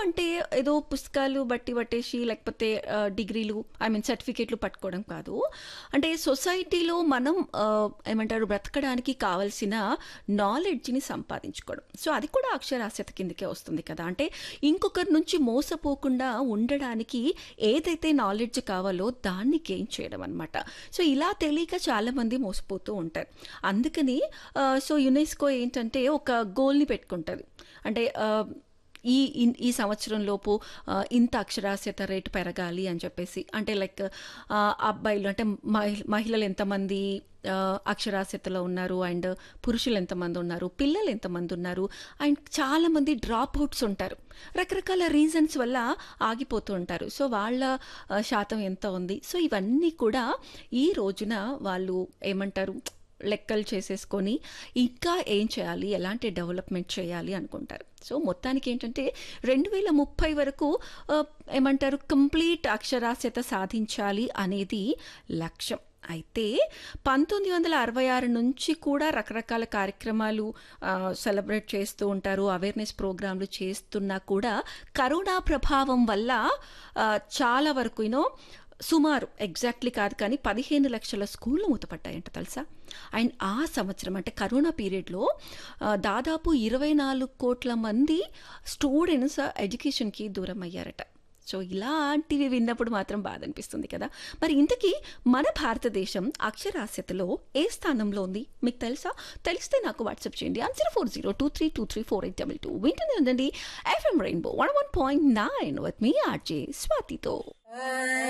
అంటే ఏదో పుస్తకాలు బట్టి పట్టేసి లేకపోతే ఆ, డిగ్రీలు ఐ మీన్ సర్టిఫికేట్లు పట్టుకోవడం కాదు అంటే సొసైటీలో మనం ఆ, ఏమంటారు బ్రతకడానికి కావాల్సిన నాలెడ్జ్ని సంపాదించుకోవడం సో అది కూడా అక్షరాస్యత కిందకే వస్తుంది కదా అంటే ఇంకొకరి నుంచి మోసపోకుండా ఉండడానికి ఏదైతే నాలెడ్జ్ కావాలో దాన్ని గెయిన్ చేయడం అనమాట సో ఇలా తెలియక చాలామంది మోసపోతూ ఉంటారు అందుకని ఆ, సో యునెస్కో ఏంటంటే ఒక గోల్ని పెట్టుకుంటుంది అంటే ఆ, ఈ ఇన్- ఈ సంవత్సరం లోపు ఆ, ఇంత అక్షరాస్యత రేటు పెరగాలి అని చెప్పేసి అంటే లైక్ ఆ, అబ్బాయిలు అంటే మహి- మహిళలు ఎంతమంది ఆ, అక్షరాస్యతలో ఉన్నారు అండ్ పురుషులు ఎంతమంది ఉన్నారు పిల్లలు ఎంతమంది ఉన్నారు అండ్ చాలామంది డ్రాప్ అవుట్స్ ఉంటారు రకరకాల రీజన్స్ వల్ల ఆగిపోతూ ఉంటారు సో వాళ్ళ ఆ, శాతం ఎంత ఉంది సో ఇవన్నీ కూడా ఈ రోజున వాళ్ళు ఏమంటారు లెక్కలు చేసేసుకొని ఇంకా ఏం చేయాలి ఎలాంటి డెవలప్మెంట్ చేయాలి అనుకుంటారు సో మొత్తానికి ఏంటంటే రెండు వేల ముప్పై వరకు ఆ, ఏమంటారు కంప్లీట్ అక్షరాస్యత సాధించాలి అనేది లక్ష్యం అయితే పంతొమ్మిది వందల అరవై ఆరు నుంచి కూడా రకరకాల కార్యక్రమాలు సెలబ్రేట్ చేస్తూ ఉంటారు అవేర్నెస్ ప్రోగ్రాంలు చేస్తున్నా కూడా కరోనా ప్రభావం వల్ల ఆ, చాలా వరకు యూనో సుమారు ఎగ్జాక్ట్లీ కాదు కానీ పదిహేను లక్షల స్కూళ్ళు మూతపడ్డాయంట తెలుసా అండ్ ఆ సంవత్సరం అంటే కరోనా పీరియడ్లో ఆ, దాదాపు ఇరవై నాలుగు కోట్ల మంది స్టూడెంట్స్ ఎడ్యుకేషన్కి దూరం అయ్యారట సో ఇలాంటివి విన్నప్పుడు మాత్రం బాధ అనిపిస్తుంది కదా మరి ఇంతకీ మన భారతదేశం అక్షరాస్యతలో ఏ స్థానంలో ఉంది మీకు తెలుసా తెలిస్తే నాకు వాట్సాప్ చేయండి answer four zero two three two three four eight double two వింటూనే ఉందండి FM rainbow one one point nine with మీ ఆర్జే స్వాతితో